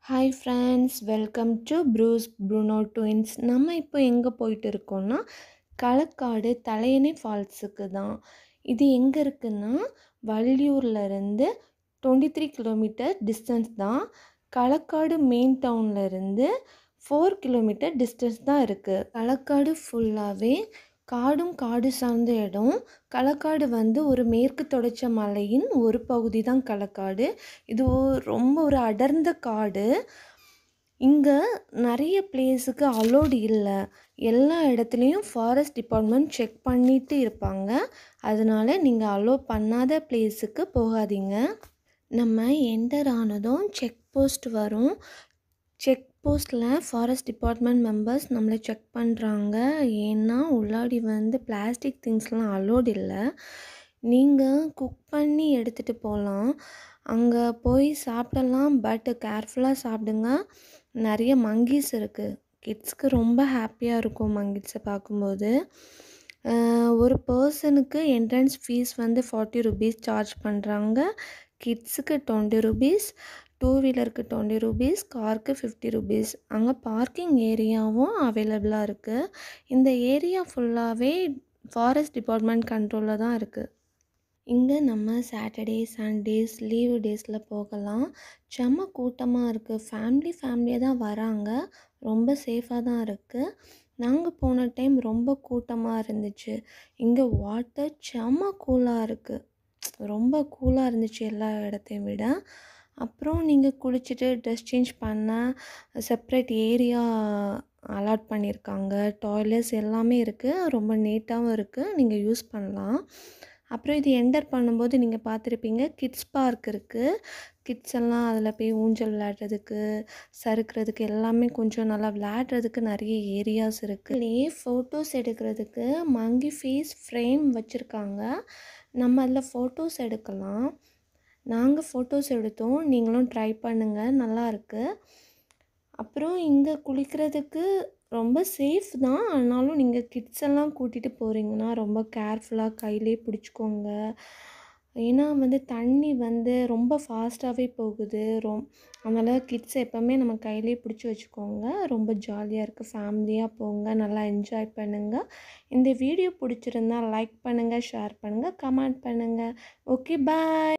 hi friends welcome to Bruce Bruno twins நம்ம இப்போ எங்கே போயிட்டு இருக்கோம்னா களக்காடு தலையணை ஃபால்ஸுக்கு தான் இது எங்கே இருக்குன்னா வள்ளியூர்ல இருந்து டுவெண்ட்டி த்ரீ கிலோமீட்டர் டிஸ்டன்ஸ் தான் களக்காடு மெயின் டவுன்ல இருந்து ஃபோர் கிலோமீட்டர் டிஸ்டன்ஸ் தான் இருக்குது களக்காடு ஃபுல்லாகவே காடும் காடு சார்ந்த இடம் களக்காடு வந்து ஒரு மேற்கு தொடர்ச்சி மலையின் ஒரு பகுதி தான் களக்காடு இது ஒ- ரொம்ப ஒரு அடர்ந்த காடு இங்கே நிறைய பிளேஸுக்கு அலோடு இல்லை எல்லா இடத்துலையும் ஃபாரஸ்ட் டிபார்ட்மெண்ட் செக் பண்ணிட்டு இருப்பாங்க அதனால நீங்கள் அலோ பண்ணாத பிளேஸுக்கு போகாதீங்க நம்ம என்டர் ஆனதும் செக் போஸ்ட் வரும் செக் போஸ்ட்டில் ஃபாரஸ்ட் டிபார்ட்மெண்ட் மெம்பர்ஸ் நம்மளை செக் பண்ணுறாங்க ஏன்னா உள்ளாடி வந்து பிளாஸ்டிக் திங்ஸ்லாம் அலோடு இல்லை நீங்கள் குக் பண்ணி எடுத்துகிட்டு போகலாம் அங்கே போய் சாப்பிடலாம் பட் கேர்ஃபுல்லாக சாப்பிடுங்க நிறைய மங்கீஸ் இருக்குது கிட்ஸ்க்கு ரொம்ப ஹாப்பியாக இருக்கும் மங்கீஸை பார்க்கும்போது அஹ் ஒரு பர்சனுக்கு என்ட்ரன்ஸ் ஃபீஸ் வந்து ஃபார்ட்டி ருபீஸ் சார்ஜ் பண்ணுறாங்க கிட்ஸுக்கு டுவெண்ட்டி ருபீஸ் டூ வீலருக்கு டுவெண்ட்டி ருபீஸ் காருக்கு ஃபிஃப்டி ருபீஸ் அங்கே பார்க்கிங் ஏரியாவும் அவைலபிளாக இருக்குது இந்த ஏரியா ஃபுல்லாகவே ஃபாரஸ்ட் டிபார்ட்மெண்ட் கண்ட்ரோலில் தான் இருக்குது இங்கே நம்ம சாட்டர்டே சண்டேஸ் லீவு டேஸில் போகலாம் செம்ம கூட்டமாக இருக்குது ஃபேமிலி ஃபேமிலியாக தான் வராங்க ரொம்ப சேஃபாக தான் இருக்குது நாங்கள் போன டைம் ரொம்ப கூட்டமாக இருந்துச்சு இங்கே வாட்டர் செம்ம கூலாக இருக்குது ரொம்ப கூலாக இருந்துச்சு எல்லா இடத்தையும் விட அப்புறம் நீங்கள் குளிச்சுட்டு ட்ரெஸ் சேஞ்ச் பண்ண செப்ரேட் ஏரியா அலாட் பண்ணியிருக்காங்க டாய்லெட்ஸ் எல்லாமே இருக்குது ரொம்ப நீட்டாகவும் இருக்குது நீங்கள் யூஸ் பண்ணலாம் அப்புறம் இது என்டர் பண்ணும்போது நீங்கள் பார்த்துருப்பீங்க கிட்ஸ் பார்க் இருக்குது கிட்ஸ் எல்லாம் அதில் போய் ஊஞ்சல் விளையாடுறதுக்கு சறுக்கிறதுக்கு எல்லாமே கொஞ்சம் நல்லா விளையாடுறதுக்கு நிறைய ஏரியாஸ் இருக்குது இதுலேயே ஃபோட்டோஸ் எடுக்கிறதுக்கு மங்கி ஃபேஸ் ஃப்ரேம் வச்சுருக்காங்க நம்ம அதில் ஃபோட்டோஸ் எடுக்கலாம் நாங்கள் ஃபோட்டோஸ் எடுத்தோம் நீங்களும் ட்ரை பண்ணுங்கள் நல்லா இருக்கு அப்புறம் இங்கே குளிக்கிறதுக்கு ரொம்ப சேஃப் தான் ஆனாலும் நீங்கள் கிட்ஸ் எல்லாம் கூட்டிகிட்டு போகிறீங்கன்னா ரொம்ப கேர்ஃபுல்லாக கையிலே பிடிச்சிக்கோங்க ஏன்னா வந்து தண்ணி வந்து ரொம்ப ஃபாஸ்ட்டாகவே போகுது ரொம் அதனால் கிட்ஸ் எப்போவுமே நம்ம கையிலே பிடிச்சி வச்சுக்கோங்க ரொம்ப ஜாலியாக இருக்குது ஃபேமிலியாக போங்க நல்லா என்ஜாய் பண்ணுங்கள் இந்த வீடியோ பிடிச்சிருந்தா லைக் பண்ணுங்கள் ஷேர் பண்ணுங்கள் கமெண்ட் பண்ணுங்கள் ஓகே பாய்